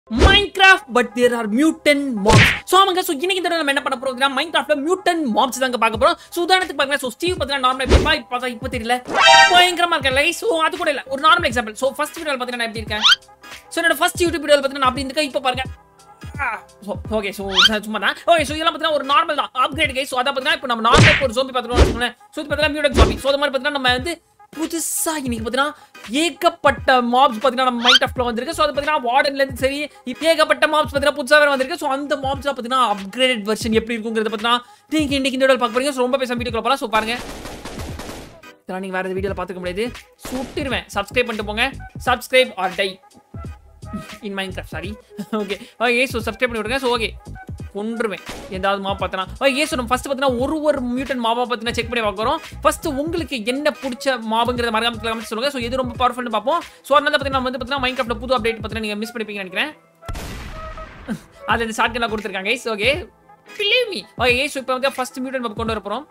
Minecraft but there are mutant mobs so அவங்க so இன்னைக்கு தடவை நம்ம என்ன பண்ண போறோம் மைன்கிராஃப்ட்ல மியூட்டன் மாப்ஸ் தாங்க பார்க்க போறோம் ஸோ உதாரணத்துக்கு பாருங்க ஸோ ஸ்டீவ் பார்த்தீங்கன்னா நார்மல் எப்படிப்பா இப்போ பார்த்தா இப்போ தெரியல பயங்கரமா இருக்கல ஸோ அது கூட இல்லை ஒரு normal example so first video பார்த்தீங்கன்னா நான் எப்படி இருக்கேன் ஸோ என்னோட ஃபர்ஸ்ட் யூடியூப் வீடியோ பார்த்தீங்கன்னா நான் அப்படி இருக்கேன் இப்போ பாருங்க ஓகே ஸோ சும்மா தான் ஓகே ஸோ இதெல்லாம் பார்த்தீங்கன்னா ஒரு நார்மல் தான் அப்கிரேட் கை ஸோ அதை பார்த்தீங்கன்னா இப்போ நம்ம நார்மல் ஒரு ஜோம்பி பார்த்துருவோம் வச்சுக்கோங்களேன் ஸோ இது பார்த்தீங்கன்னா மியூடன் ஜோம்பி ஸோ அது மாதிரி பார்த்தீங்கன்னா நம்ம வந்து புதுசா இன்னைக்கு பார்த்தீங்கன்னா ஏகப்பட்ட மாப்ஸ் பார்த்தீங்கன்னா நம்ம மைண்ட் ஆஃப்ல வந்திருக்கு ஸோ அது பார்த்தீங்கன்னா வார்டன்ல இருந்து சரி இப்போ ஏகப்பட்ட மாப்ஸ் பார்த்தீங்கன்னா புதுசாக வேற வந்திருக்கு ஸோ அந்த மாப்ஸ் பார்த்தீங்கன்னா அப்கிரேட் வெர்ஷன் எப்படி இருக்குங்கிறத பார்த்தீங்கன்னா நீங்க இன்னைக்கு இந்த வீடியோ பார்க்க போறீங்க ஸோ ரொம்ப பேச வீடியோ போகலாம் ஸோ பாருங்க இதெல்லாம் நீங்க வேற எந்த வீடியோல பார்த்துக்க முடியாது சுட்டிருவேன் சப்ஸ்கிரைப் பண்ணிட்டு போங்க subscribe or die in Minecraft sorry okay okay so subscribe பண்ணி விடுங்க ஸோ ஓகே கொன்றுவேன் ஏதாவது மா பார்த்தனா ஓகே ஸோ நம்ம ஃபர்ஸ்ட் பார்த்தீங்கன்னா ஒரு ஒரு மியூட்டன் மாபா பார்த்தீங்கன்னா செக் பண்ணி பார்க்குறோம் ஃபர்ஸ்ட் உங்களுக்கு என்ன பிடிச்ச மாபுங்கிறத மறக்காம கமெண்ட் சொல்லுங்க ஸோ எது ரொம்ப பவர்ஃபுல்னு பார்ப்போம் ஸோ அதனால பார்த்தீங்கன்னா நம்ம வந்து பார்த்தீங்கன்னா மைண்ட் கிராஃப்ட் புது அப்டேட் பார்த்தீங்கன்னா நீங்கள் மிஸ் பண்ணிப்பீங்கன்னு நினைக்கிறேன் அது இந்த ஷார்ட் கன்லாம் கொடுத்துருக்காங்க guys okay believe me okay so இப்போ வந்து ஃபர்ஸ்ட் மியூட்டன் மாப் கொண்டு வர போகிறோம்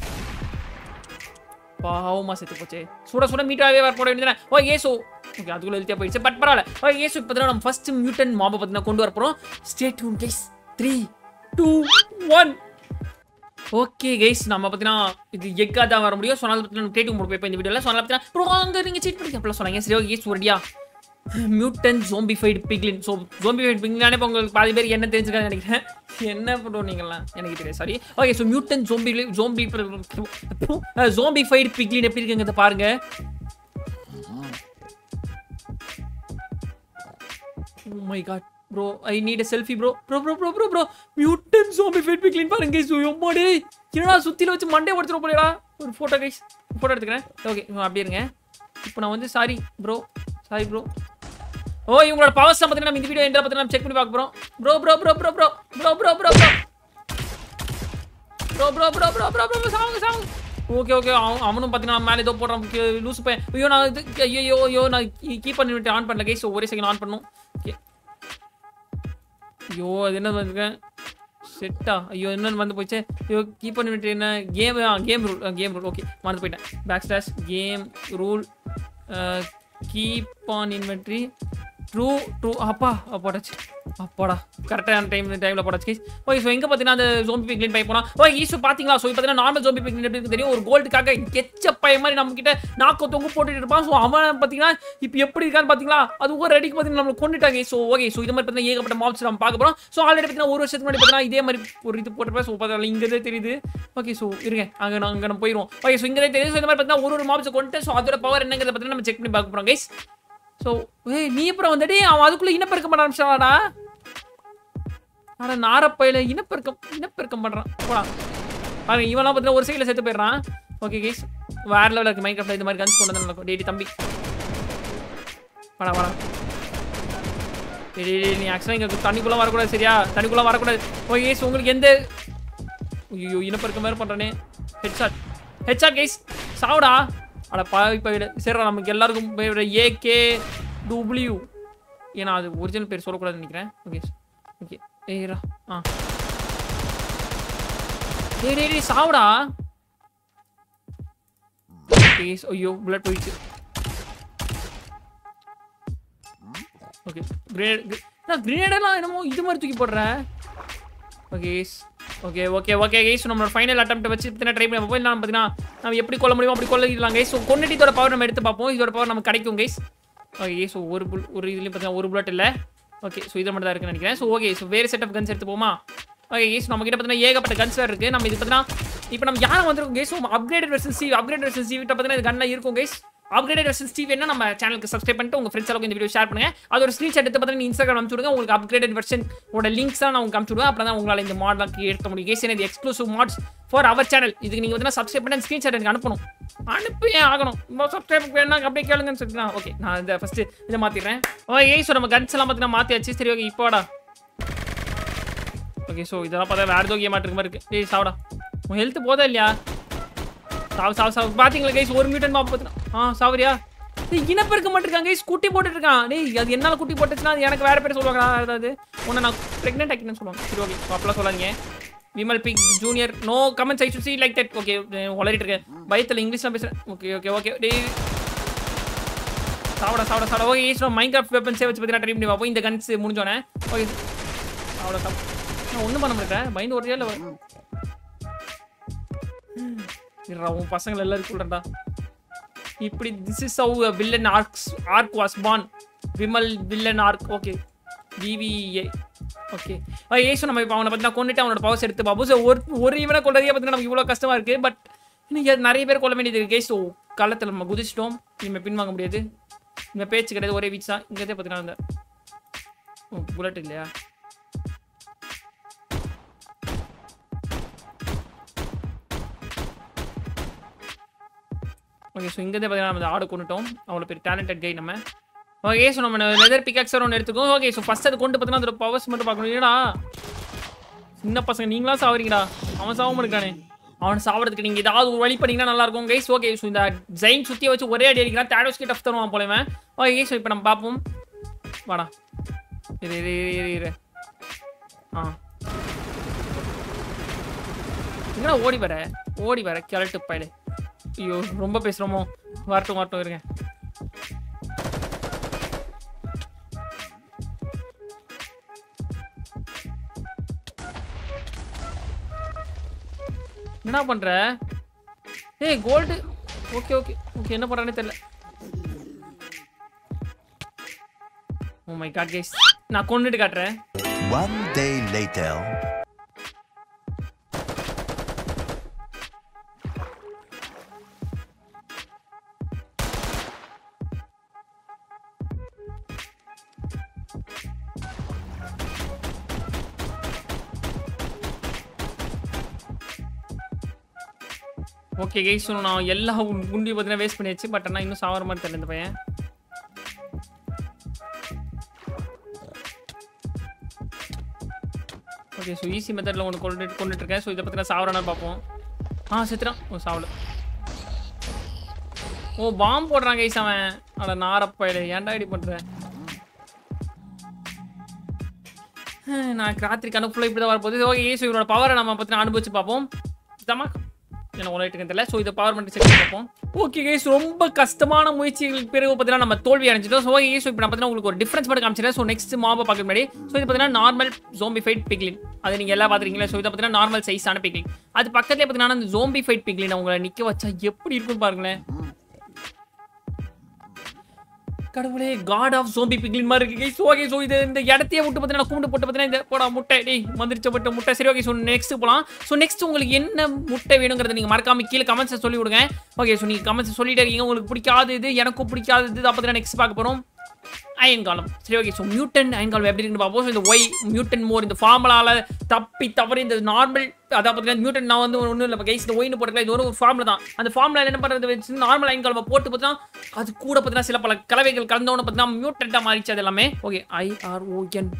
பாவமா செத்து போச்சு சுட சுட மீட்டாவே வர போட வேண்டியது ஓகே ஸோ ஓகே அதுக்குள்ள எழுத்தியா போயிடுச்சு பட் பரவாயில்ல ஓகே ஸோ இப்போ நம்ம ஃபர்ஸ்ட் மியூட்டன் மாபை பார்த்தீங்கன்னா கொண்டு வர போகிறோம் stay tuned guys three two one okay guys நம்ம பார்த்தீங்கன்னா இது எக்கா தான் வர முடியும் ஸோ அதனால பார்த்தீங்கன்னா டேட்டு போய் இந்த வீடியோவில் ஸோ அதனால பார்த்தீங்கன்னா ப்ரோ அங்கே நீங்கள் சீட் பண்ணி அப்படிலாம் சொன்னாங்க சரி ஓகே சூரடியா mutant zombified piglin so zombified பிக்லினாலே இப்போ உங்களுக்கு பாதி பேர் என்ன தெரிஞ்சுக்கான்னு நினைக்கிறேன் என்ன ப்ரோ நீங்களாம் எனக்கு தெரியாது sorry okay so mutant zombie zombie zombified piglin எப்படி இருக்குங்கிறத பாருங்க Oh my god bro I need a selfie bro bro bro bro bro bro mutant zombified piglin பாருங்க ஸோ எம்மாடி என்னடா சுத்தில வச்சு மண்டே உடைச்சிட போலடா ஒரு ஃபோட்டோ கைஸ் ஃபோட்டோ எடுத்துக்கிறேன் ஓகே அப்படியே இருங்க இப்போ நான் வந்து சாரி ப்ரோ சாரி ப்ரோ ஓ இவங்களோட பவர்ஸ் பார்த்தீங்கன்னா நம்ம இந்த வீடியோ என்ன பார்த்தீங்கன்னா செக் பண்ணி பார்க்க போறோம் bro bro bro bro bro bro bro bro bro bro bro bro bro bro bro சாவுங்க சாவுங்க ஓகே ஓகே அவன் அவனும் பார்த்தீங்கன்னா மேலே ஏதோ போடுறான் லூஸ் பையன் ஐயோ நான் இது ஐயோ ஐயோ நான் கீப் பண்ணிவிட்டு ஆன் பண்ணல கைஸ் ஒரே செகண்ட் ஆன் பண்ணும் ஓகே ஐயோ அது என்ன வந்துருக்கேன் செட்டா ஐயோ என்னன்னு வந்து போச்சு ஐயோ கீப் பண்ணிவிட்டு என்ன game game rule game rule okay மறந்து போயிட்டேன் back slash game rule keep on inventory true true அப்பா போட்டாச்சு அப்பாடா கரெக்டான டைம் டைமில் போட்டாச்சு ஓகே ஸோ எங்கே பார்த்தீங்கன்னா அந்த ஜோம்பி பிக்லின் பை போனால் ஓகே ஈஸு பார்த்தீங்களா ஸோ பார்த்தீங்கன்னா நார்மல் ஜோம்பி பிக்லின் எப்படி இருக்கு தெரியும் ஒரு கோல்டுக்காக எச்ச பைய மாதிரி நம்ம கிட்ட நாக்கு தொங்கு போட்டுட்டு இருப்பான் ஸோ அவன் பார்த்தீங்கன்னா இப்போ எப்படி இருக்கான்னு பார்த்தீங்களா அது ஒரு ரெடிக்கு பார்த்தீங்கன்னா நம்ம கொண்டுட்டாங்க ஸோ ஓகே ஸோ இது மாதிரி பார்த்தீங்கன்னா ஏகப்பட்ட மாப்ஸ் நம்ம பார்க்க போகிறோம் ஸோ ஆல்ரெடி பார்த்தீங்கன்னா ஒரு வருஷத்துக்கு முன்னாடி பார்த்தீங்கன்னா இதே மாதிரி ஒரு இது போட்டுருப்பேன் ஸோ பார்த்தீங்கன்னா இங்கே தெரியுது ஓகே ஸோ இருங்க அங்கே நான் அங்கே நம்ம போயிடுவோம் ஓகே ஸோ இங்கே தெரியுது ஸோ இந்த மாதிரி பார்த்தீங்கன்னா ஒரு ஒரு மாப்ஸை கொண்டு ஸோ அதோட பவர் என்னங்கிறத பார்த்தீங்கன்னா நம்ம செக் பண்ணி பார்க்க போகிறோம் கைஸ் ஸோ ஏய் நீ அப்புறம் வந்துட்டு அவன் அதுக்குள்ளே இனப்பெருக்கம் பண்ண ஆரம்பிச்சாடா ஆனா நாரப்பையில இனப்பெருக்கம் இனப்பெருக்கம் பண்றான் போடா பாருங்க இவெல்லாம் பார்த்தீங்கன்னா ஒரு சைடில் செத்து போயிடுறான் ஓகே கேஸ் வேற லெவலில் இருக்கு மைக்ராஃப்ட் இந்த மாதிரி கன்ஸ் கொண்டு வந்து நடக்கும் டேடி தம்பி வாடா வாடா டேய் டேய், டேய், நீ ஆக்சுவலாக இங்கே தண்ணிக்குள்ளே வரக்கூடாது சரியா தண்ணிக்குள்ளே வரக்கூடாது ஓகே கேஸ் உங்களுக்கு எந்த ஐயோ இனப்பெருக்கம் வேறு பண்ணுறனே ஹெட்ஷாட் ஹெட்ஷாட் கேஸ் சாவுடா அட பாவி பயிட சரிடா நமக்கு எல்லாருக்கும் ஏகே டபிள்யூ ஏன்னா அது ஒரிஜினல் பேர் சொல்லக்கூடாதுன்னு நினைக்கிறேன் ஓகே ஓகே ஏய்ரா ஆ டேய் டேய் டேய் சாவுடா கேஸ் ஐயோ புல்லட் போயிடுச்சு ஓகே கிரேனேட் நான் கிரேனேடெல்லாம் என்னமோ இது மாதிரி தூக்கி போடுறேன் okay okay okay okay guys நம்மளோட ஃபைனல் அட்டம் வச்சு பார்த்தீங்கன்னா ட்ரை பண்ணி பார்ப்போம் இல்லை பார்த்தீங்கன்னா நம்ம எப்படி கொல்ல முடியுமோ அப்படி கொள்ளிடலாம் கைஸ் ஸோ கொண்டுட்டு இதோட பவர் நம்ம எடுத்து பார்ப்போம் இதோட பவர் நமக்கு கிடைக்கும் கைஸ் ஓகே ஸோ ஒரு புல் ஒரு இதுலேயும் பார்த்தீங்கன்னா ஒரு புல்லட் இல்லை ஓகே ஸோ இது மட்டும் தான் இருக்குன்னு நினைக்கிறேன் ஸோ ஓகே ஸோ வேறு செட் ஆஃப் கன்ஸ் எடுத்து போமா ஓகே கேஸ் நம்ம கிட்ட பார்த்தீங்கன்னா ஏகப்பட்ட கன்ஸ் வேறு இருக்குது நம்ம இது பார்த்தீங்கன்னா இப்போ நம்ம யாரை வந்திருக்கோம் guys upgraded version see upgrade version see விட்ட பார்த்தீங்கன்னா இது கன்லாம் இருக்கும் கேஸ் அப்கிரேடட் வெர்ஷன் ஸ்டீவ் என்ன நம்ம சேனலுக்கு சப்ஸ்கிரைப் பண்ணிட்டு உங்க ஃப்ரெண்ட்ஸ் அளவுக்கு இந்த வீடியோ ஷேர் பண்ணுங்க அது ஒரு ஸ்க்ரீன்ஷாட் எடுத்து பார்த்தீங்கன்னா இன்ஸ்டாகிராம் அனுப்பிச்சு விடுங்க உங்களுக்கு அப்கிரேடட் வெர்ஷன் ஓட லிங்க்ஸ் தான் நான் உங்களுக்கு அனுப்பிச்சு விடுவேன் அப்புறம் தான் உங்களால் இந்த மாடலாம் எடுக்க முடியும் கேஸ் இது exclusive mods for our channel இதுக்கு நீங்கள் வந்து சப்ஸ்கிரைப் பண்ணி ஸ்க்ரீன்ஷாட் எனக்கு அனுப்பணும் அனுப்பியே ஆகணும் இப்போ சப்ஸ்கிரைப் வேணா அப்படியே கேளுங்கன்னு சொல்லிட்டு ஓகே நான் இந்த ஃபர்ஸ்ட் இதை மாற்றிடுறேன் ஓகே ஸோ நம்ம கன்ஸ் எல்லாம் பார்த்தீங்கன்னா மாற்றியாச்சு சரி ஓகே இப்போடா ஓகே ஸோ இதெல்லாம் பார்த்தா வேறு ஏதோ கேம் ஆட்டுக்கு மாதிரி இருக்கு ஏய் சாவடா உன் ஹெல்த் போதா இல்லையா சாவு சாவு சாவு பார்த்தீங்களா கைஸ் ஒரு மீட்டன் மாப்பு பார்த்தீங்கன்னா ஆ சாவரியா டேய் இனப்பெருக்க மாட்டிருக்காங்க கைஸ் குட்டி போட்டுட்டு இருக்கான் டேய் அது என்னால குட்டி போட்டுச்சுன்னா அது எனக்கு வேற பேர் சொல்லுவாங்க நான் அதாவது உன்னை நான் ப்ரெக்னென்ட் ஆக்கினேன்னு சொல்லுவாங்க சரி ஓகே அப்பெல்லாம் சொல்லாதீங்க Vimal big junior no comments I should see like that okay உளறிட்டு இருக்கேன் பயத்தில் இங்கிலீஷ்லாம் பேசுகிறேன் ஓகே ஓகே ஓகே டேய் சாவடா சாவடா சாவடா ஓகே ஈஸ்வரம் மைண்ட் கிராஃப்ட் வெப்பன்ஸே வச்சு பார்த்தீங்கன்னா ட்ரை பண்ணி பார்ப்போம் இந்த கன்ஸ் முடிஞ்சோடனே ஓகே சாவடா சாவடா நான் ஒன்றும் பண்ண முடியல பயந்து ஒரே இல்லை இருடா உன் பசங்களை எல்லாரும் கூடடா இப்படி this is how villain orcs orc was பான் Vimal villain orc okay VVA okay ஏசு நம்ம இப்போ அவனை பற்றி நான் கொண்டுட்டு அவனோட பவர்ஸ் எடுத்து பார்ப்போம் ஸோ ஒரு ஒரு இவனை கொள்றதே பார்த்தீங்கன்னா நமக்கு இவ்வளோ கஷ்டமா இருக்கு பட் இன்னும் நிறைய பேர் கொள்ள வேண்டியது இருக்கு ஸோ காலத்தில் நம்ம குதிச்சிட்டோம் இனிமேல் பின்வாங்க முடியாது இனிமேல் பேச்சு கிடையாது ஒரே வீச் தான் இங்கே பார்த்தீங்கன்னா அந்த புல்லட் இல்லையா ஓகே ஸோ இங்கே பார்த்தீங்கன்னா நம்ம ஆடு கொண்டுட்டோம் அவ்வளோ பெரிய டேலண்டட் கை நம்ம ஓகே ஸோ நம்ம லெதர் பிகாக்ஸர் ஒன்று எடுத்துக்கோம் ஓகே ஸோ ஃபஸ்ட் அது கொண்டு பார்த்தீங்கன்னா அதோட பவர்ஸ் மட்டும் பார்க்கணும் இல்லைடா சின்ன பசங்க நீங்களா சாவறீங்கடா அவன் சாவ மாட்டேங்கானே அவன் சாவறதுக்கு நீங்கள் ஏதாவது ஒரு வழி பண்ணீங்கன்னா நல்லா இருக்கும் கைஸ் ஓகே ஸோ இந்த ஜெயின் சுற்றியை வச்சு ஒரே அடி அடிக்கிறான் தேடோஸ் கிட்ட தருவான் போலவன் ஓகே ஸோ இப்போ நம்ம பார்ப்போம் வாடா இரு இரு இரு இரு இரு ஆ எங்கடா ஓடி வர ஓடி வர கிழட்டு பயலே ஐயோ ரொம்ப பேசுகிறோமோ வரட்டும் வரட்டும் இருங்க என்ன பண்ற ஏய் கோல்டு ஓகே ஓகே ஓகே என்ன பண்றானே தெரியல ஓ மை காட் கைஸ் நான் கொண்டுட்டு காட்டுறேன் One day later. Okay guys நான் எல்லா குண்டி பார்த்தீங்கன்னா வேஸ்ட் பண்ணியாச்சு பட் ஆனால் இன்னும் சாவர மாதிரி தெரியல இந்த பையன் ஓகே ஸோ ஈஸி மெத்தடில் ஒன்று கொண்டு கொண்டுட்டு இருக்கேன் ஸோ இதை பற்றின சாவரானா பார்ப்போம் ஆ செத்துறான் ஓ சாவல ஓ பாம் போடுறான் கைஸ் அவன் அட நாரப்பயில ஏன்டா இப்படி பண்ணுறேன் நான் ராத்திரி கணக்கு ஃபுல்லாக இப்படி தான் வரப்போகுது ஓகே ஸோ இவரோட பவரை நம்ம பற்றி அனுபவிச்சு பார்ப்போம் தமா என்ன உலகிட்டு தெரியல ஸோ இதை பவர் மட்டும் செக் பண்ணி பார்ப்போம் ஓகே கேஸ் ரொம்ப கஷ்டமான முயற்சிகளுக்கு பிறகு பார்த்தீங்கன்னா நம்ம தோல்வி அடைஞ்சிட்டோம் ஸோ ஓகே ஸோ இப்போ நான் பார்த்தீங்கன்னா உங்களுக்கு ஒரு டிஃப்ரென்ஸ் மட்டும் காமிச்சிடறேன் ஸோ நெக்ஸ்ட் மாபை பார்க்க முன்னாடி ஸோ இது பார்த்தீங்கன்னா நார்மல் ஜோம்பி ஃபைட் பிக்லின் அது நீங்கள் எல்லாம் பார்த்துருக்கீங்களா ஸோ இதை பார்த்தீங்கன்னா நார்மல் சைஸான பிக்லின் அது பக்கத்துலேயே பார்த்தீங்கன்னா அந்த ஜோம்பி ஃபைட் பிக்லின் உங்களை நிற்க வச்சா எப்படி இருக்குன்னு பாருங்களேன் கடவுளே காட் ஆஃப் ஜோம்பி பிக்லின் மாதிரி இருக்கு கைஸ் ஓகே ஸோ இது இந்த இடத்தையே விட்டு பார்த்தீங்கன்னா கூண்டு போட்டு பார்த்தீங்கன்னா இந்த போடா முட்டை டேய் மந்திரிச்ச பட்ட முட்டை சரி ஓகே ஸோ நெக்ஸ்ட் போகலாம் ஸோ நெக்ஸ்ட் உங்களுக்கு என்ன முட்டை வேணுங்கிறத நீங்கள் மறக்காம கீழே கமெண்ட்ஸை சொல்லி விடுங்க ஓகே ஸோ நீங்கள் கமெண்ட்ஸ் சொல்லிட்டே இருக்கீங்க உங்களுக்கு பிடிக்காது இது எனக்கும் பிடிக்காது இது அதை பார்த்தீங்கன்னா நெக்ஸ்ட் பார்க்க போகிறோம் அயன் காலம் சரி ஓகே ஸோ மியூட்டன் அயன் காலம் எப்படி இருக்குன்னு பார்ப்போம் ஸோ இந்த ஒய் மியூட்டன் மோர் இந்த ஃபார்முலால தப்பி தவறி இந்த நார்மல் அதாவது பார்த்தீங்கன்னா மியூட்டன் நான் வந்து ஒன்றும் இல்லை கைஸ் இந்த ஒயின்னு போட்டுக்கலாம் இது ஒரு ஃபார்முலா தான் அந்த ஃபார்முலா என்ன பண்ணுறது வச்சு நார்மல் அயன் காலம் போட்டு பார்த்தீங்கன்னா அது கூட பார்த்தீங்கன்னா சில பல கலவைகள் கலந்தவொன்னு பார்த்தீங்கன்னா மியூட்டண்டாக மாறிச்சு அது எல்லாமே okay I R O N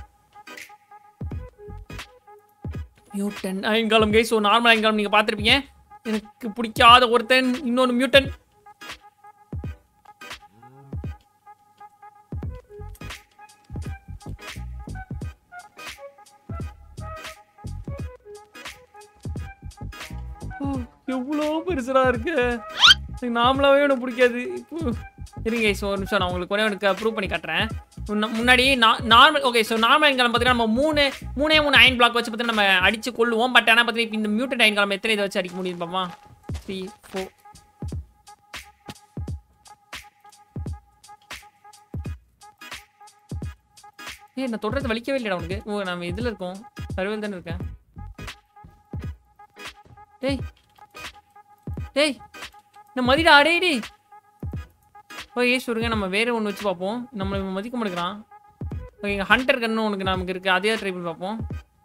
mutant iron golem guys so normal iron golem நீங்கள் பார்த்துருப்பீங்க எனக்கு பிடிக்காத ஒருத்தன் இன்னொன்று மியூட்டன் எவ்வளோ பெருசா இருக்கு எனக்கு நாமளாவே எனக்கு பிடிக்காது இப்போ இருங்க ஸோ ஒரு நிமிஷம் நான் உங்களுக்கு ஒரே எனக்கு ப்ரூவ் பண்ணி காட்டுறேன் முன்ன- முன்னாடி normal okay so normal iron golem பார்த்தீங்கன்னா நம்ம மூணு மூணே மூணு அயன் பிளாக் வச்சு பார்த்தீங்கன்னா நம்ம அடிச்சு கொள்ளுவோம் பட் ஆனால் பார்த்தீங்கன்னா இப்போ இந்த மியூட்டட் அயன் காலம் எத்தனை இதை வச்சு அடிக்க முடியும் பாப்பா த்ரீ ஃபோர் ஏய் நான் தொடர்றது வலிக்கவே இல்லைடா உனக்கு ஓ நம்ம இதில் இருக்கோம் சர்வேல் தானே இருக்கேன் டேய் டேய் இந்த மதிடா அடேடி ஓகே சொல்லுங்க நம்ம வேற ஒன்று வச்சு பார்ப்போம் நம்மளை இவன் மதிக்க மாட்டேங்கிறான் ஓகே இங்கே ஹண்டர் கன்னு உனக்கு நமக்கு இருக்குது அதே ட்ரை பண்ணி பார்ப்போம்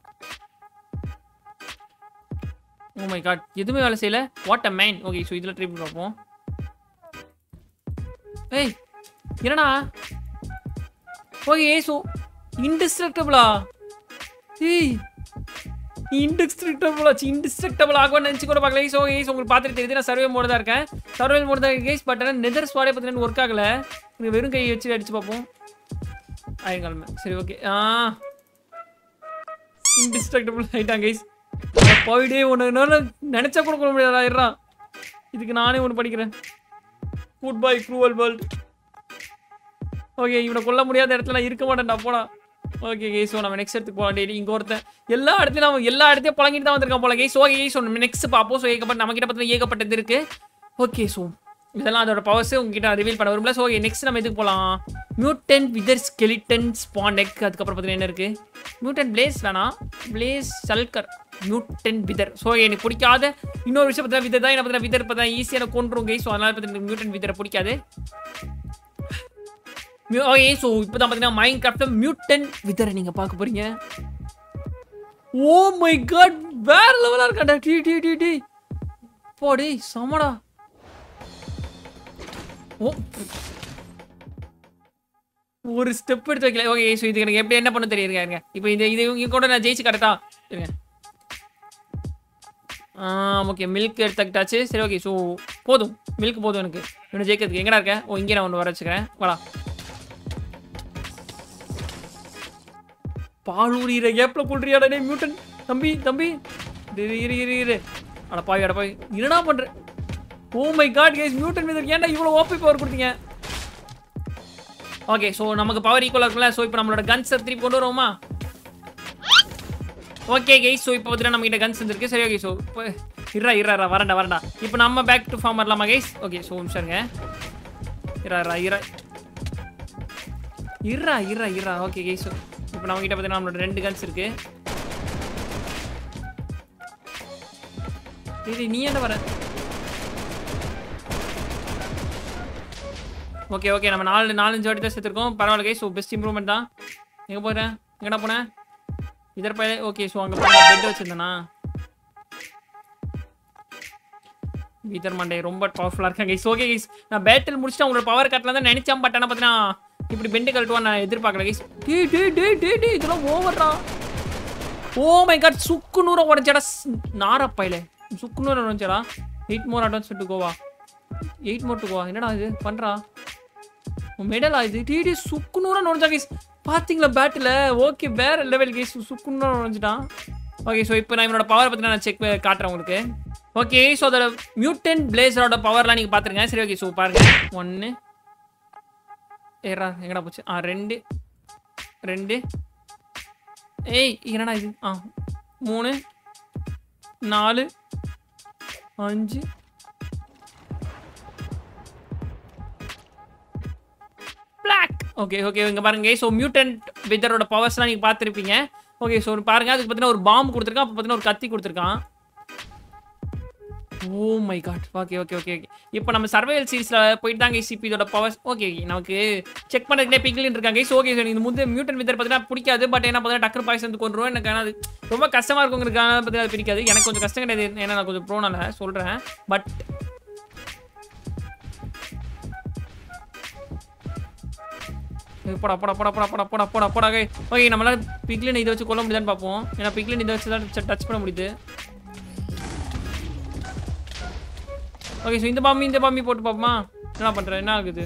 ஓ மை காட் எதுவுமே வேலை செய்யல what a mine okay so இதில் ட்ரை பண்ணி பார்ப்போம் ஏய் என்னடா ஓகே ஸோ இன்டிஸ்ட்ரக்டபிளா ஏய் இன்டிஸ்ட்ரக்டபிள் ஆச்சு இன்டிஸ்ட்ரக்டபிள் ஆகும்னு நினச்சி கூட பார்க்கல ஸோ கைஸ் உங்களுக்கு பார்த்துட்டு தெரியுது நான் சர்வே மோடு தான் இருக்கேன் சர்வே மோடு தான் கைஸ் பட் ஆனால் நெதர் ஸ்வாடே பார்த்தீங்கன்னா ஒர்க் ஆகல இது வெறும் கை வச்சு அடிச்சு பார்ப்போம் ஆயிரங்காலமே சரி ஓகே ஆ இன்டிஸ்ட்ரக்டபிள் ஆயிட்டான் கைஸ் போயிட்டே ஒன்று நினச்சா கூட கொள்ள முடியாது ஆயிடுறான் இதுக்கு நானே ஒன்று படிக்கிறேன் goodbye cruel world okay இவனை கொல்ல முடியாத இடத்துல நான் இருக்க மாட்டேன்டா போடா ஓகே கேஸ் நம்ம நெக்ஸ்ட் இடத்துக்கு போகலாம் டெய்லி இங்கே ஒருத்தன் எல்லா இடத்துலையும் அவன் எல்லா இடத்தையும் பழங்கிட்டு தான் வந்திருக்கான் போல கேஸ் ஓகே கேஸ் நம்ம நெக்ஸ்ட் பார்ப்போம் ஸோ ஏகப்பட்ட நம்ம கிட்ட பார்த்தீங்கன்னா ஏகப்பட்டது இருக்கு ஓகே ஸோ இதெல்லாம் அதோட பவர்ஸ் உங்ககிட்ட ரிவீல் பண்ண வரும்ல ஸோ ஓகே நெக்ஸ்ட் நம்ம எதுக்கு போகலாம் மியூட்டன் விதர் ஸ்கெலிட்டன் ஸ்பாண்டெக் அதுக்கப்புறம் பார்த்தீங்கன்னா என்ன இருக்கு மியூட்டன் பிளேஸ் வேணாம் பிளேஸ் சல்கர் மியூட்டன் விதர் ஸோ எனக்கு பிடிக்காத இன்னொரு விஷயம் பார்த்தீங்கன்னா விதர் தான் என்ன பார்த்தீங்கன்னா விதர் பார்த்தா ஈஸியாக கொண்டுரும் கை ஸோ அதனால பார்த்தீங்கன்னா மியூட்டன் விதரை பிடிக்காது ஓகே ஸோ இப்போ தான் பார்த்தீங்கன்னா மைண்ட் கிராஃப்டில் மியூட்டன் விதரை நீங்கள் பார்க்க போறீங்க ஓ மை காட் வேற லெவலாக இருக்காண்டா டி டி டி டி போடி சமடா ஓ ஒரு ஸ்டெப் எடுத்து வைக்கல ஓகே ஸோ இதுக்கு எனக்கு எப்படி என்ன பண்ண தெரியுங்க இருங்க இப்போ இது இது இவங்க கூட நான் ஜெயிச்சு கரெக்டா இருங்க ஆ ஓகே மில்க் எடுத்துக்கிட்டாச்சு சரி ஓகே ஸோ போதும் மில்க் போதும் எனக்கு இவனை ஜெயிக்கிறதுக்கு எங்கடா இருக்க ஓ இங்கே நான் ஒன்று வர வச்சுக்கிறேன் வாடா பால் ஊறிற கேப்பில் கொள்றியாடா டே மியூட்டன் தம்பி தம்பி இரு இரு இரு இரு அட பாய் அட பாய் என்னடா பண்ற oh my God guys mutant மீது ஏன்டா இவ்வளோ ஓபி பவர் கொடுத்தீங்க ஓகே ஸோ நமக்கு பவர் ஈக்குவலாக இருக்குல்ல ஸோ இப்போ நம்மளோட கன்ஸை திருப்பி கொண்டு வருவோமா ஓகே கைஸ் ஸோ இப்போ பார்த்தீங்கன்னா நம்ம கிட்ட கன்ஸ் வந்துருக்கு சரி ஓகே ஸோ இப்போ இருறா இருறா வரண்டா வரண்டா இப்போ நம்ம பேக் டு ஃபார்ம் வரலாமா கைஸ் ஓகே ஸோ நிமிஷம்ங்க இரா இரா இரா இருறா இருறா இருறா ஓகே கைஸ் இப்போ நம்ம கிட்ட பார்த்தீங்கன்னா நம்மளோட ரெண்டு கன்ஸ் இருக்கு டேய், நீ என்ன வர ஓகே ஓகே நம்ம நாலு நாலஞ்சு வாட்டி தான் சேர்த்துருக்கோம் பரவாயில்ல கைஸ் ஸோ பெஸ்ட் இம்ப்ரூவ்மெண்ட் தான் எங்கே போகிறேன் எங்கடா போனேன் இதர் பய ஓகே ஸோ அங்கே பெட் வச்சிருந்தேனா வீதர் மண்டே ரொம்ப பவர்ஃபுல்லாக இருக்காங்க கைஸ் ஓகே கைஸ் நான் பேட்டில் முடிச்சுட்டு உங்களோட பவர் கட்டலாம் தான் நினைச்சேன் பட் ஆனால் பார்த்தீங்கன்னா இப்படி பெண்டு கழட்டுவான் நான் எதிர்பார்க்கல கைஸ் டே டே டே டே டே இதெல்லாம் ஓவர்டா ஓ மை காட் சுக்கு நூறை உடஞ்சடா நாரப்பையில சுக்கு நூறை உடஞ்சடா எயிட் மோர் அட்வான்ஸ் டு கோவா எயிட் மோர் டு கோவா என்னடா இது பண்ணுறா மெடலா இது டிடி சுக்கு நூறா நுழைஞ்சா கைஸ் பார்த்தீங்களா பேட்டில் ஓகே வேற லெவல் கைஸ் சுக்கு நூறா நுழைஞ்சிட்டான் ஓகே ஸோ இப்போ நான் இவனோட பவரை பற்றி நான் செக் காட்டுறேன் உங்களுக்கு ஓகே ஸோ அதோட மியூட்டன் பிளேசரோட பவர்லாம் நீங்கள் பார்த்துருங்க சரி ஓகே ஸோ பாருங்க ஒன்று ஏறா எங்கடா போச்சு ஆ ரெண்டு ரெண்டு ஏய் என்னடா இது ஆ மூணு நாலு அஞ்சு பிளாக் ஓகே ஓகே இங்க பாருங்க ஸோ மியூட்டன்ட் விதரோட பவர்ஸ்லாம் நீங்க பார்த்துருப்பீங்க ஓகே ஸோ பாருங்க அதுக்கு பார்த்தீங்கன்னா ஒரு பாம்பு கொடுத்துருக்கான் அப்போ பார்த்தீங்கன்னா ஒரு கத்தி கொடுத்துருக்கான் oh my God okay okay okay okay இப்போ நம்ம சர்வைவல் சீரிஸில் போயிட்டு தாங்க சிபி இதோட பவர்ஸ் ஓகே நமக்கு செக் பண்ணுறதுலே பிக்லின் இருக்காங்க ஸோ ஓகே சார் இந்த முந்தைய மியூட்டன் வித்தர் பார்த்தீங்கன்னா பிடிக்காது பட் என்ன பார்த்தீங்கன்னா டக்கர் பாய்ஸ் வந்து கொண்டுருவோம் எனக்கு ஆனால் அது ரொம்ப கஷ்டமாக இருக்குங்கிறதுக்காக பார்த்தீங்கன்னா அது பிடிக்காது எனக்கு கொஞ்சம் கஷ்டம் கிடையாது ஏன்னா நான் கொஞ்சம் ப்ரோனால சொல்கிறேன் பட் ஏய், போடா போடா போடா போடா போடா போடா போடா போடா ஓகே நம்மளால பிக்லின் இதை வச்சு கொல்ல முடியுதான்னு பார்ப்போம் ஏன்னா பிக்லின் இதை வச்சு தான் டச் பண்ண முடியுது ஓகே ஸோ இந்த பாம்பி இந்த பாம்பி போட்டு பார்ப்போமா என்ன பண்ணுற என்ன ஆகுது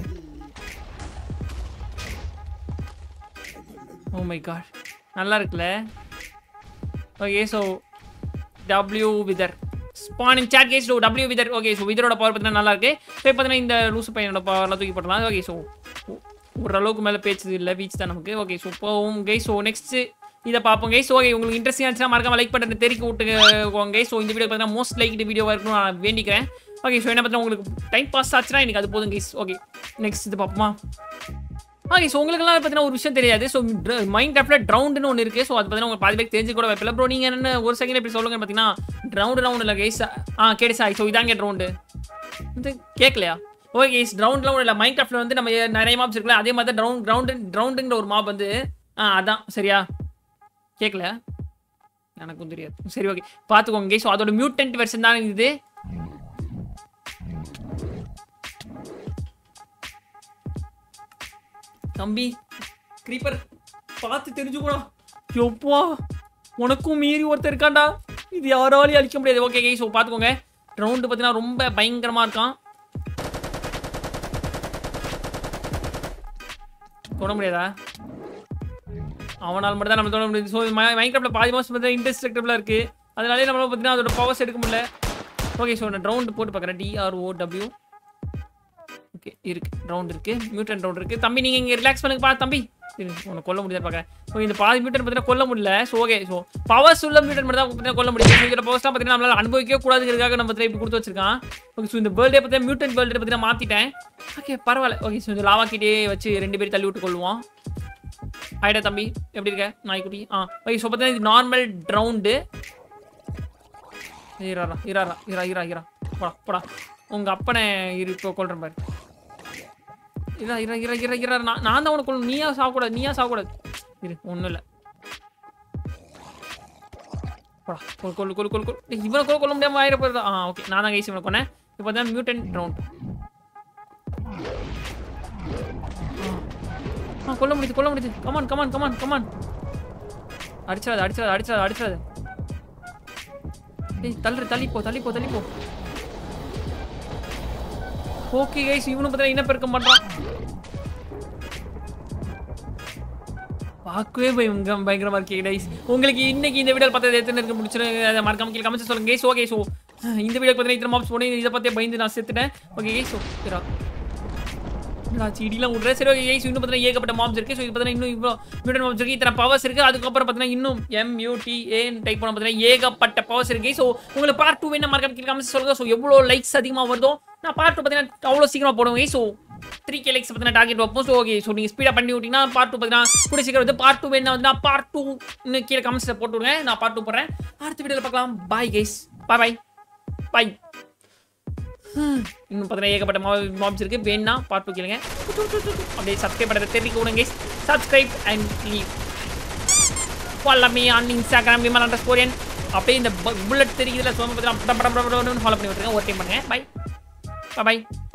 ஓ மை காட் நல்லா இருக்குல்ல okay so W wither spawn in chat guys W wither okay so விதரோட பவர் பார்த்தீங்கன்னா நல்லா இருக்கு ஸோ இப்போ பார்த்தீங்கன்னா இந்த லூசு பையனோட பவர்லாம் தூக்கி போடலாம் ஓகே ஸோ ஓரளவுக்கு மேலே பேச்சு இல்லை வீச் தான் நமக்கு ஓகே ஸோ போவோம் கை ஸோ நெக்ஸ்ட்டு இதை பார்ப்போம் கைஸ் ஓகே உங்களுக்கு இன்ட்ரெஸ்டிங் இருந்துச்சுன்னா மறக்காம லைக் பண்ணுறது தெரிவிக்க விட்டுக்கோங்க ஸோ இந்த வீடியோ பார்த்தீங்கன்னா மோஸ்ட் லைக் வீடியோவாக இருக்கணும் நான் வேண்டிக்கிறேன் ஓகே ஸோ என்ன பார்த்தா உங்களுக்கு டைம் பாஸ் ஆச்சுன்னா எனக்கு அது போதும் கைஸ் ஓகே நெக்ஸ்ட் இது பார்ப்போமா ஓகே ஸோ உங்களுக்குலாம் பார்த்தீங்கன்னா ஒரு விஷயம் தெரியாது ஸோ மைண்ட் கிராஃப்டில் ட்ரவுண்டுன்னு ஒன்று இருக்குது ஸோ அது பார்த்தீங்கன்னா உங்களுக்கு பாதி பேர் தெரிஞ்சு கூட வைப்பில்ல ப்ரோ நீங்கள் என்ன ஒரு செகண்ட் எப்படி சொல்லுங்க பார்த்தீங்கன்னா ட்ரவுண்டு ரவுண்ட் இல்லை கைஸ் ஆ கேடுசா ஸோ இதாங்க ட்ரவுண்டு இது கேட்கலையா ஓகே கைஸ் ட்ரவுண்ட்லாம் ஒன்றும் இல்லை மைண்ட் கிராஃப்டில் வந்து நம்ம நிறைய மாப்ஸ் இருக்குல்ல அதே மாதிரி தான் ட்ரவுண்ட் ட்ரவுண்டு ட்ரவுண்டுங்கிற ஒரு மாப் வந்து ஆ அதான் சரியா கேட்கல எனக்கும் தெரியாது சரி ஓகே பார்த்துக்கோங்க ஸோ அதோட மியூட்டன்ட் வெர்ஷன் தான் இது தம்பி creeper பார்த்து தெரிஞ்சுக்கணும் எப்பா உனக்கும் மீறி ஒருத்தர் இருக்காண்டா இது யாராலையும் அழிக்க முடியாது ஓகே கை ஸோ பார்த்துக்கோங்க ரவுண்டு பார்த்தீங்கன்னா ரொம்ப பயங்கரமாக இருக்கான் தொட முடியாதா அவனால் மட்டும் தான் நம்ம தொட முடியுது ஸோ மைக்ராஃப்டில் பாதி மாதம் பார்த்தா இன்டெஸ்ட்ரக்டபிளாக இருக்குது அதனாலே நம்மளால பார்த்தீங்கன்னா அதோட பவர்ஸ் எடுக்க முடியல ஓகே ஸோ நான் ரவுண்டு போட்டு பார்க்குறேன் டிஆர்ஓ டபிள்யூ ஓகே ஓகே இருக்கு ரவுண்ட் இருக்கு மியூட்டன் ரவுண்ட் இருக்கு தம்பி நீங்க இங்க ரிலாக்ஸ் பண்ணுங்கப்பா தம்பி இரு உன்னை கொல்ல முடியாது பார்க்கறேன் ஓகே இந்த பாதி மியூட்டன் பார்த்தீங்கன்னா கொல்ல முடியல ஸோ ஓகே ஸோ பவர்ஸ் உள்ள மியூட்டன் மட்டும் தான் பார்த்தீங்கன்னா கொல்ல முடியும் இதோட பவர்ஸ்லாம் பார்த்தீங்கன்னா நம்மளால அனுபவிக்கவே கூடாதுங்கிறதுக்காக நம்ம பார்த்தீங்கன்னா இப்படி கொடுத்து வச்சிருக்கான் ஓகே ஸோ இந்த வேர்ல்டே பார்த்தீங்கன்னா மியூட்டன் வேர்ல்டே பார்த்தீங்கன்னா மாத்திட்டேன் ஓகே பரவாயில்ல ஓகே ஸோ இந்த லாவா கிட்டே வச்சு ரெண்டு பேரும் தள்ளி விட்டு கொள்வோம் ஆயிடா தம்பி எப்படி இருக்க நாய்க்குட்டி ஆ ஓகே ஸோ பார்த்தீங்கன்னா இது நார்மல் ரவுண்டு ஈராரா ஈராரா ஈரா ஈரா ஈரா போடா போடா உங்க அப்பனை இரு இப்போ கொள்றேன் பாரு இரா இரா இரா இரா இரா நான் நான் தான் உனக்கு கொள்ளணும் நீயா சாகக்கூடாது நீயா சாகக்கூடாது இரு ஒன்றும் இல்லை போடா கொல் கொல் கொல் கொல் கொல் டேய், இவனை கொல்ல கொல்ல முடியாம ஆயிர போயிருந்தா ஆ ஓகே நான் தான் கைஸ் இவனை கொன்னேன் இப்போ தான் மியூட்டன் ரவுண்ட் ஆ கொல்ல முடியுது கொல்ல முடியுது கமான் கமான் கமான் கமான் அடிச்சிடாது அடிச்சிடாது அடிச்சிடாது அடிச்சிடாது ஏய் தள்ளு தள்ளி போ தள்ளி போ தள்ளி போ ஓகே கைஸ் இவனு பார்த்தா இனப்பெருக்கம் பண்றான் பார்க்கவே பயங்க பயங்கரமா இருக்கு கைஸ் உங்களுக்கு இன்னைக்கு இந்த வீடியோ பார்த்தது எத்தனை இருக்கு முடிச்சிருங்க அதை மறக்காம கீழே கமெண்ட்ஸ் சொல்லுங்க கைஸ் ஓகே ஸோ இந்த வீடியோ பார்த்தீங்கன்னா இத்தனை மாப்ஸ் போனேன் இதை பற்றி பயந்து நான் செத்துட்டேன் ஓகே கைஸ் ஸோ சரிடா நான் செடிலாம் விட்றேன் சரி ஓகே கைஸ் இன்னும் பார்த்தீங்கன்னா ஏகப்பட்ட மாப்ஸ் இருக்கு ஸோ இது பார்த்தீங்கன்னா இன்னும் இவ்வளோ மியூட்டன் மாப்ஸ் இருக்கு இத்தனை பவர்ஸ் இருக்கு அதுக்கப்புறம் பார்த்தீங்கன்னா இன்னும் எம்யூடிஏன் டைப் பண்ண பார்த்தீங்கன்னா ஏகப்பட்ட பவர்ஸ் இருக்கு ஸோ உங்களுக்கு பார்ட் டூ வேணும் மறக்காம கீழே கமெண்ட்ஸ் சொல்லுங்க ஸோ எவ்வளோ லைக்ஸ் அதிகமாக வருதோ நான் பார்ட் டூ பார்த்தீங்கன்னா அவ்வளோ சீக்கிரமாக போடுவேன் ஸோ த்ரீ கே லைக்ஸ் பார்த்தீங்கன்னா டார்கெட் வைப்போம் ஸோ ஓகே ஸோ நீங்கள் ஸ்பீடாக பண்ணி விட்டீங்கன்னா பார்ட் டூ பார்த்தீங்கன்னா கூட சீக்கிரம் வந்து பார்ட் டூ வேணும் வந்து நான் பார்ட் டூன்னு கீழே கமெண்ட்ஸில் போட்டு விடுங்க நான் பார்ட் டூ போடுறேன் அடுத்த வீடியோவில் பார்க்கலாம் பாய் கைஸ் பாய் பாய் பாய் இன்னும் பார்த்தீங்கன்னா ஏகப்பட்ட மாப்ஸ் இருக்கு வேணா பார்ட் டூ கேளுங்க அப்படியே சப்ஸ்கிரைப் பண்ணுறது தெரிவிக்க விடுங்க guys subscribe and leave follow me on Instagram Vimal அண்டர் ஸ்கோரியன் அப்படியே இந்த புல்லட் தெரியுதுல சோம பார்த்தீங்கன்னா ஃபாலோ பண்ணி விட்டுருங்க ஒரு டைம் பண்ணுங்க பை பாய்